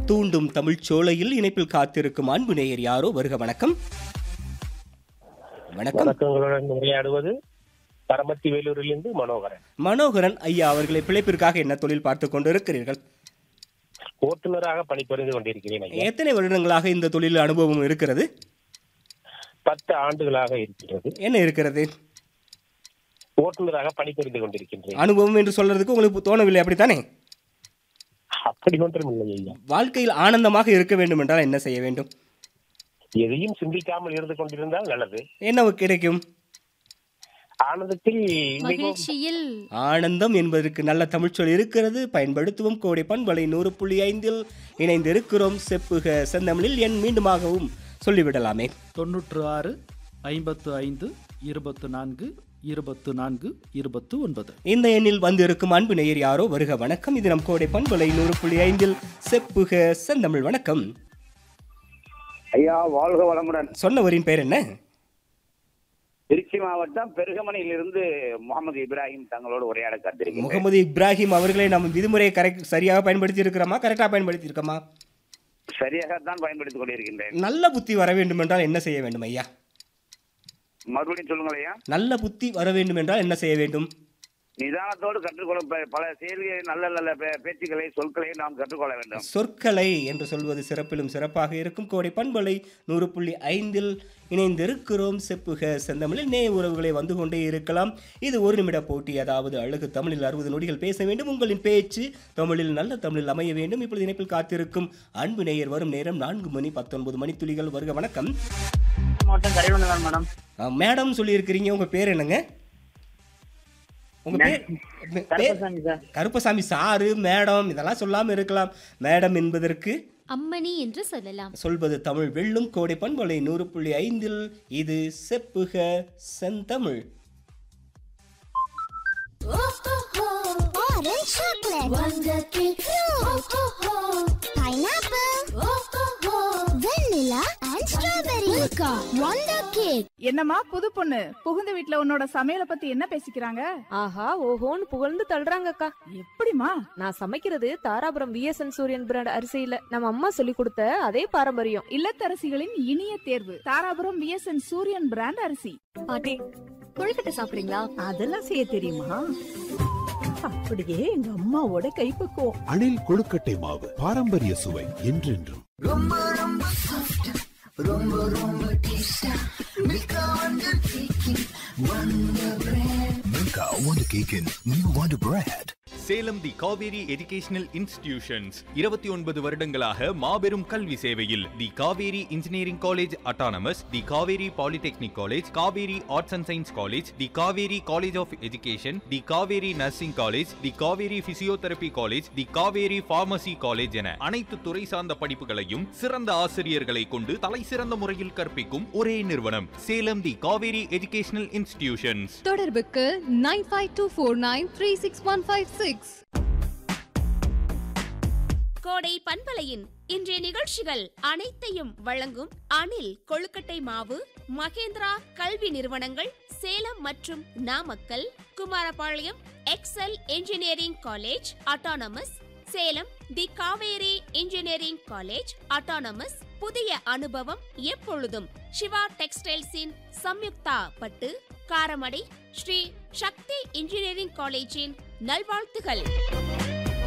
தூண்டும் தமிழ்ச் சோலையில் இணைப்பில் காத்திருக்கும் அன்பு நேயர் யாரோ வருக வணக்கம் வணக்கம் வணக்கங்களுடன் உரையாடுவது பரமத்தி வேலூரிலிருந்து மனோகரன் மனோகரன் ஐயா அவர்களை பிழைப்பிற்காக என்ன தொழில் பார்த்து கொண்டிருக்கிறீர்கள் ஓட்டுநராக பணிபுரிந்து கொண்டிருக்கிறேன் ஐயா எத்தனை வருடங்களாக இந்த தொழில் அனுபவம் இருக்கிறது பத்து ஆண்டுகளாக இருக்கிறது என்ன இருக்கிறது ஓட்டுநராக பணிபுரிந்து கொண்டிருக்கின்றேன் அனுபவம் என்று சொல்றதுக்கு உங்களுக்கு தோணவில்லை அப்படித்தானே அப்படி ஒன்றும் இல்லை ஐயா வாழ்க்கையில் ஆனந்தமாக இருக்க வேண்டும் என்றால் என்ன செய்ய வேண்டும் எதையும் சிந்திக்காமல் இருந்து கொண்டிருந்தால் நல்லது என்ன கிடைக்கும் ஆனந்தத்தில் மிகவும் மகிழ்ச்சியில் ஆனந்தம் என்பதற்கு நல்ல தமிழ்ச்சொல் இருக்கிறது பயன்படுத்துவோம் கோடை பண்பலை நூறு புள்ளி ஐந்தில் இணைந்திருக்கிறோம் செப்புக செந்தமிழில் என் மீண்டுமாகவும் சொல்லிவிடலாமே தொண்ணூற்று ஆறு ஐம்பத்து ஐந்து இருபத்து நான்கு இருபத்து நான்கு இருபத்து ஒன்பது இந்த எண்ணில் வந்திருக்கும் அன்பு நேயர் யாரோ வருக வணக்கம் இது நம் கோடை பண்பலை நூறு புள்ளி ஐந்தில் செப்புக செந்தமிழ் வணக்கம் ஐயா வாழ்க வளமுடன் சொன்னவரின் பெயர் என்ன திருச்சி மாவட்டம் பெருகமனையிலிருந்து முகமது இப்ராஹிம் தங்களோடு உரையாட காத்திருக்கிறேன் முகமது இப்ராஹிம் அவர்களை நம்ம விதிமுறையை கரெக்ட் சரியாக பயன்படுத்தி இருக்கிறோமா கரெக்டாக பயன்படுத்தி இருக்கோமா சரியாகத்தான் பயன்படுத்திக் கொண்டிருக்கின்றேன் நல்ல புத்தி வர வேண்டும் என்றால் என்ன செய்ய வேண்டும் ஐயா மறுபடியும் சொல்லுங்கள் ஐயா நல்ல புத்தி வர வேண்டும் என்றால் என்ன செய்ய வேண்டும் நிதானத்தோடு கற்றுக்கொள்ள ப- பல செயல்களை நல்ல நல்ல பே- பேச்சுக்களை சொற்களை நாம் கற்றுக்கொள்ள வேண்டும் சொற்களை என்று சொல்வது சிறப்பிலும் சிறப்பாக இருக்கும் கோடை பண்பலை நூறு புள்ளி ஐந்தில் இணைந்திருக்கிறோம் செப்புக செந்தமிழில் நே உறவுகளை வந்து கொண்டே இருக்கலாம் இது ஒரு நிமிட போட்டி அதாவது அழகு தமிழில் அறுபது நொடிகள் பேச வேண்டும் உங்களின் பேச்சு தமிழில் நல்ல தமிழில் அமைய வேண்டும் இப்பொழுது இணைப்பில் காத்திருக்கும் அன்பு நேயர் வரும் நேரம் நான்கு மணி பத்தொன்பது மணித்துளிகள் வருக வணக்கம் மாவட்டம் கரைவண்ணன் மேடம் ஆ, மேடம் சொல்லியிருக்கிறீங்க உங்க பேர் என்னங்க உங்க பேர் பே- பேர் Karuppasamy sir Karuppasamy sir madam இதெல்லாம் சொல்லாம இருக்கலாம் மேடம் என்பதற்கு அம்மணி என்று சொல்லலாம் சொல்வது தமிழ் வெல்லும் கோடை பண்பலை நூறு புள்ளி ஐந்தில் இது செப்புக செந்தமிழ் Orange chocolate. Wonder cake. Fruit. Pineapple. Vanilla and strawberry. Milka. Wonder cake. என்னம்மா புது பொண்ணு புகுந்த வீட்ல உன்னோட சமையலை பத்தி என்ன பேசிக்கிறாங்க ஆஹா ஓஹோன்னு புகழ்ந்து தள்ளுறாங்கக்கா எப்படிமா நான் சமைக்கிறது தாராபுரம் விஎஸ்என் சூரியன் பிராண்ட் அரிசியில நம்ம அம்மா சொல்லி கொடுத்த அதே பாரம்பரியம் இல்லத்தரசிகளின் இனிய தேர்வு தாராபுரம் விஎஸ்என் சூரியன் பிராண்ட் அரிசி பாட்டி கொழுக்கட்டை சாப்பிடுறீங்களா அதெல்லாம் செய்ய தெரியுமா அப்படியே எங்க அம்மாவோட கைப்பக்குவம் அணில் கொழுக்கட்டை மாவு பாரம்பரிய சுவை என்றென்றும் Milka Wonder Cake in New Wonder Bread. Salem the Kaveri educational institutions இருபத்தி ஒன்பது வருடங்களாக மாபெரும் கல்வி சேவையில் the Kaveri engineering college autonomous the Kaveri polytechnic college Kaveri arts and science college the Kaveri college of education the Kaveri nursing college the Kaveri physiotherapy college the Kaveri pharmacy college என அனைத்து துறை சார்ந்த படிப்புகளையும் சிறந்த ஆசிரியர்களை கொண்டு தலை சிறந்த முறையில் கற்பிக்கும் ஒரே நிறுவனம் Salem the Kaveri educational institutions தொடர்புக்கு nine five two four nine three six one five six Kodai பண்பலையின் இன்றைய நிகழ்ச்சிகள் அனைத்தையும் வழங்கும் அணில் கொழுக்கட்டை மாவு மகேந்திரா கல்வி நிறுவனங்கள் சேலம் மற்றும் Namakkal Kumarapalayam Excel engineering college autonomous Salem the Kaveri engineering college autonomous புதிய அனுபவம் எப்பொழுதும் சிவா டெக்ஸ்டைல்ஸின் சம்யுக்தா பட்டு காரமடை ஸ்ரீ சக்தி இன்ஜினியரிங் காலேஜின் நல்வாழ்த்துகள்